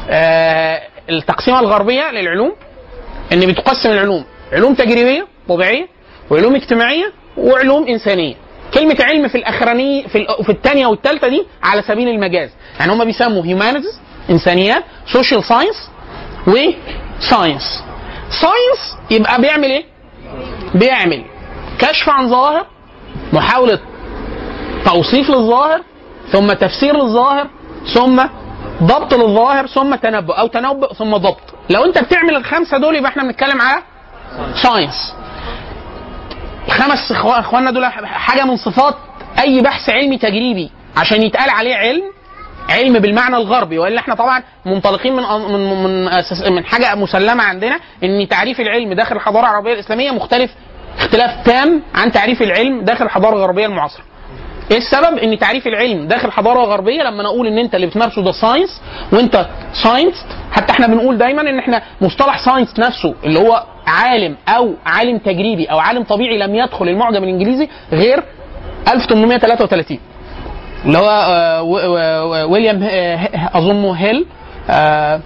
آه التقسيمه الغربيه للعلوم ان بتقسم العلوم علوم تجريبيه طبيعيه وعلوم اجتماعيه وعلوم انسانيه كلمة علم في الأخرانية في, ال- في الثانية والثالثة دي على سبيل المجاز، يعني هم بيسموا هيومانيتيز إنسانيات، سوشيال ساينس وساينس. ساينس يبقى بيعمل إيه؟ بيعمل كشف عن ظواهر محاولة توصيف للظاهر ثم تفسير للظاهر ثم ضبط للظاهر ثم تنبؤ او تنبؤ ثم ضبط لو انت بتعمل الخمسه دول يبقى احنا بنتكلم على ساينس الخمس إخوا- اخواننا دول حاجه من صفات اي بحث علمي تجريبي عشان يتقال عليه علم علم بالمعنى الغربي والا احنا طبعا منطلقين من من من, أساس من حاجه مسلمه عندنا ان تعريف العلم داخل الحضاره العربيه الاسلاميه مختلف اختلاف تام عن تعريف العلم داخل الحضاره الغربيه المعاصره. ايه السبب؟ ان تعريف العلم داخل الحضاره الغربيه لما نقول ان انت اللي بتمارسه ده ساينس وانت ساينس حتى احنا بنقول دايما ان احنا مصطلح ساينس نفسه اللي هو عالم او عالم تجريبي او عالم طبيعي لم يدخل المعجم الانجليزي غير 1833 اللي هو آه، و- و- ويليام آه، اظنه هيل آه،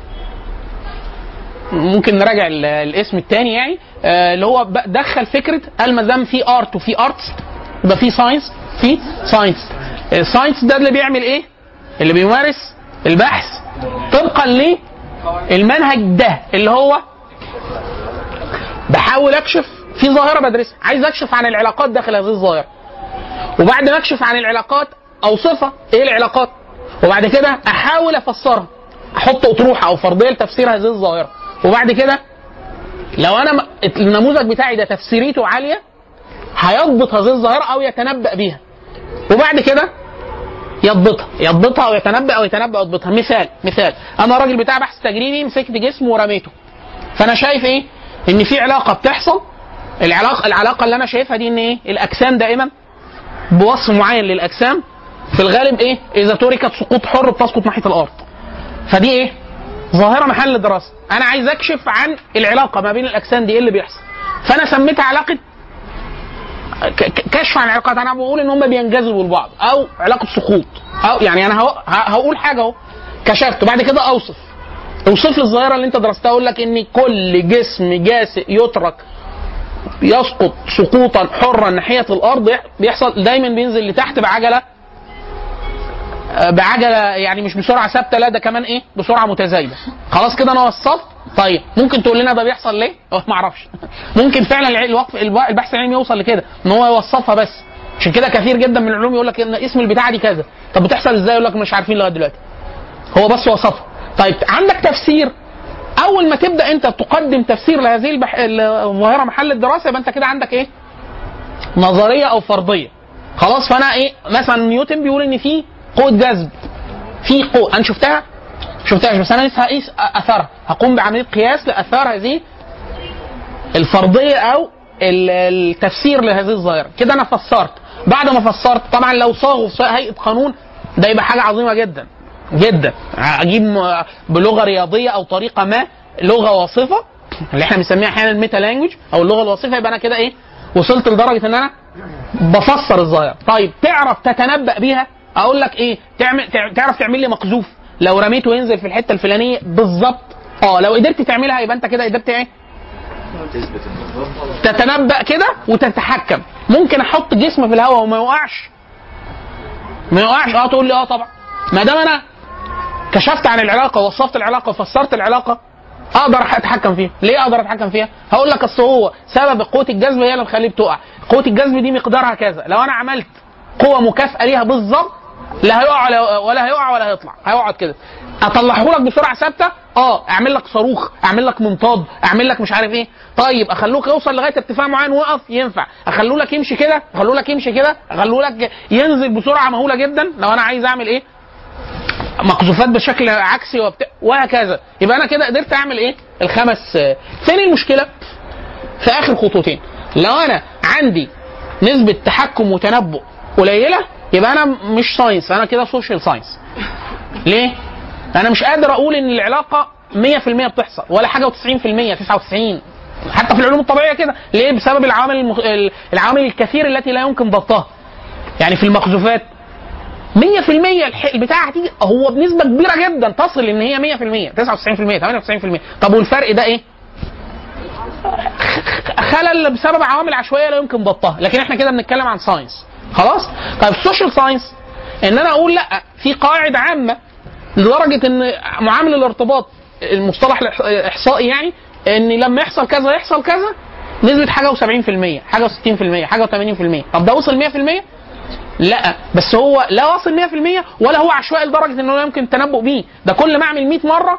ممكن نراجع ال- الاسم الثاني يعني آه، اللي هو ب- دخل فكره قال ما دام في ارت وفي ارتس يبقى في ساينس في ساينس الساينس ده اللي بيعمل ايه؟ اللي بيمارس البحث طبقا للمنهج ده اللي هو بحاول اكشف في ظاهره بدرسها عايز اكشف عن العلاقات داخل هذه الظاهره وبعد ما اكشف عن العلاقات اوصفها ايه العلاقات وبعد كده احاول افسرها احط اطروحه او فرضيه لتفسير هذه الظاهره وبعد كده لو انا م- النموذج بتاعي ده تفسيريته عاليه هيضبط هذه الظاهره او يتنبأ بيها وبعد كده يضبطها يضبطها او يتنبأ او يتنبأ يضبطها مثال مثال انا راجل بتاع بحث تجريبي مسكت جسم ورميته فانا شايف ايه ان في علاقه بتحصل العلاقه العلاقه اللي انا شايفها دي ان ايه الاجسام دائما بوصف معين للاجسام في الغالب ايه اذا تركت سقوط حر بتسقط ناحيه الارض فدي ايه ظاهره محل دراسه انا عايز اكشف عن العلاقه ما بين الاجسام دي ايه اللي بيحصل فانا سميتها علاقه ك- ك- كشف عن العلاقات انا بقول ان هم بينجذبوا لبعض او علاقه سقوط او يعني انا هو- ه- هقول حاجه اهو كشفت وبعد كده اوصف اوصف لي الظاهره اللي انت درستها اقول لك ان كل جسم جاسئ يترك يسقط سقوطا حرا ناحيه الارض يح- بيحصل دايما بينزل لتحت بعجله آه، بعجله يعني مش بسرعه ثابته لا ده كمان ايه بسرعه متزايده خلاص كده انا وصلت طيب ممكن تقول لنا ده بيحصل ليه؟ أه ما اعرفش ممكن فعلا الع- الوقف الب- البحث العلمي يوصل لكده ان هو يوصفها بس عشان كده كثير جدا من العلوم يقول لك ان اسم البتاعه دي كذا طب بتحصل ازاي يقول لك مش عارفين لغايه دلوقتي هو بس وصفها طيب عندك تفسير اول ما تبدا انت تقدم تفسير لهذه البح... الظاهره محل الدراسه يبقى انت كده عندك ايه نظريه او فرضيه خلاص فانا ايه مثلا نيوتن بيقول ان في قوه جذب في قوه انا شفتها شفتهاش بس انا لسه هقيس اثرها هقوم بعمليه قياس لاثار هذه الفرضيه او ال- التفسير لهذه الظاهره كده انا فسرت بعد ما فسرت طبعا لو صاغوا في هيئه قانون ده يبقى حاجه عظيمه جدا جدا اجيب م- بلغه رياضيه او طريقه ما لغه واصفه اللي احنا بنسميها احيانا الميتا لانجوج او اللغه الوصفه يبقى انا كده ايه وصلت لدرجه ان انا بفسر الظاهره طيب تعرف تتنبأ بيها اقول لك ايه تعمل تع- تعرف تعمل لي مقذوف لو رميته ينزل في الحته الفلانيه بالظبط اه لو قدرت تعملها يبقى انت كده قدرت ايه تتنبأ كده وتتحكم ممكن احط جسم في الهواء وما يوقعش ما يوقعش اه تقول لي اه طبعا ما دام انا كشفت عن العلاقه ووصفت العلاقه وفسرت العلاقه اقدر اتحكم فيها ليه اقدر اتحكم فيها هقول لك اصل هو سبب قوه الجذب هي اللي بتخليه بتقع قوه الجذب دي مقدارها كذا لو انا عملت قوه مكافئه ليها بالظبط لا هيقع ولا, ولا هيقع ولا هيطلع هيقعد كده اطلعه لك بسرعه ثابته اه اعمل لك صاروخ اعمل لك منطاد اعمل لك مش عارف ايه طيب اخلوك يوصل لغايه ارتفاع معين ويقف ينفع اخلوه لك يمشي كده اخلوه لك يمشي كده اخلوه لك ينزل بسرعه مهوله جدا لو انا عايز اعمل ايه مقذوفات بشكل عكسي وبتاع وهكذا يبقى انا كده قدرت اعمل ايه الخمس آه. فين المشكله في اخر خطوتين لو انا عندي نسبه تحكم وتنبؤ قليله يبقى انا مش ساينس انا كده سوشيال ساينس ليه انا مش قادر اقول ان العلاقه 100% بتحصل ولا حاجه و90% 99 حتى في العلوم الطبيعيه كده ليه بسبب العوامل المخ... العوامل الكثير التي لا يمكن ضبطها يعني في المقذوفات 100% الح- البتاع هتيجي هو بنسبه كبيره جدا تصل ان هي 100% 99% 98% طب والفرق ده ايه؟ خلل بسبب عوامل عشوائيه لا يمكن ضبطها لكن احنا كده بنتكلم عن ساينس خلاص طيب السوشيال ساينس ان انا اقول لا في قواعد عامه لدرجه ان معامل الارتباط المصطلح الإح- الاحصائي يعني ان لما يحصل كذا يحصل كذا نسبه حاجه و70% حاجه و60% حاجه و80% طب ده وصل 100% لا بس هو لا واصل 100% ولا هو عشوائي لدرجه انه لا يمكن التنبؤ بيه ده كل ما اعمل 100 مره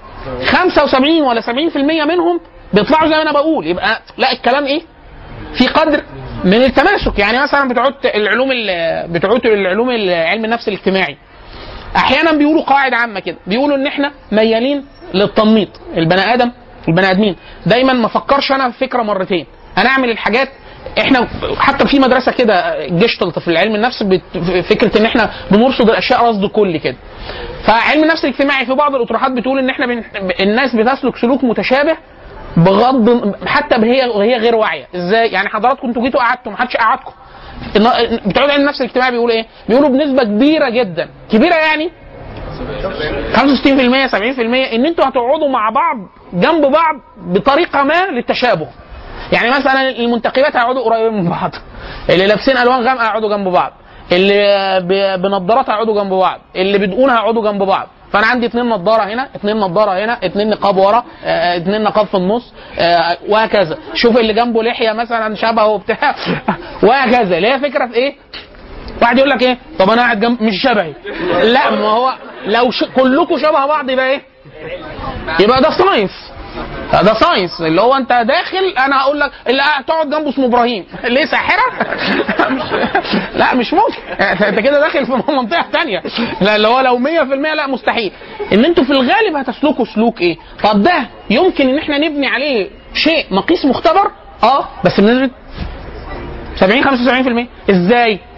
75 ولا 70% منهم بيطلعوا زي ما انا بقول يبقى لا الكلام ايه في قدر من التماسك يعني مثلا بتوع العلوم ال- بتوع العلوم ال- علم النفس الاجتماعي احيانا بيقولوا قواعد عامه كده بيقولوا ان احنا ميالين للتنميط البني ادم البني ادمين دايما ما فكرش انا في فكره مرتين انا اعمل الحاجات احنا حتى في مدرسه كده جيشتلت في العلم النفس بت- فكره ان احنا بنرصد الاشياء رصد كلي كده فعلم النفس الاجتماعي في بعض الاطروحات بتقول ان احنا بن... الناس بتسلك سلوك متشابه بغض حتى وهي وهي غير واعيه ازاي يعني حضراتكم انتوا جيتوا قعدتوا ما حدش قعدكم الن- بتوع علم النفس الاجتماعي بيقولوا ايه؟ بيقولوا بنسبه كبيره جدا كبيره يعني 65% 70% ان انتوا هتقعدوا مع بعض جنب بعض بطريقه ما للتشابه يعني مثلا المنتخبات هيقعدوا قريبين من بعض اللي لابسين الوان غامقه هيقعدوا جنب بعض اللي ب- بنضارات هيقعدوا جنب بعض اللي بدقون هيقعدوا جنب بعض فانا عندي اتنين نضاره هنا اتنين نضاره هنا اتنين نقاب ورا اه، اتنين نقاب في النص اه، وهكذا شوف اللي جنبه لحيه مثلا شبهه وبتاع وهكذا اللي هي فكره في ايه واحد يقول لك ايه طب انا قاعد جنب مش شبهي لا ما هو لو ش... كلكم شبه بعض يبقى ايه يبقى ده ساينس ده ساينس اللي هو انت داخل انا هقول لك اللي قاعد تقعد جنبه اسمه ابراهيم ليه ساحره مش... لا مش ممكن انت كده داخل في منطقه ثانيه لا اللي هو لو 100% لا مستحيل ان انتوا في الغالب هتسلكوا سلوك ايه طب ده يمكن ان احنا نبني عليه شيء مقيس مختبر اه بس بنسبه 70 75% ازاي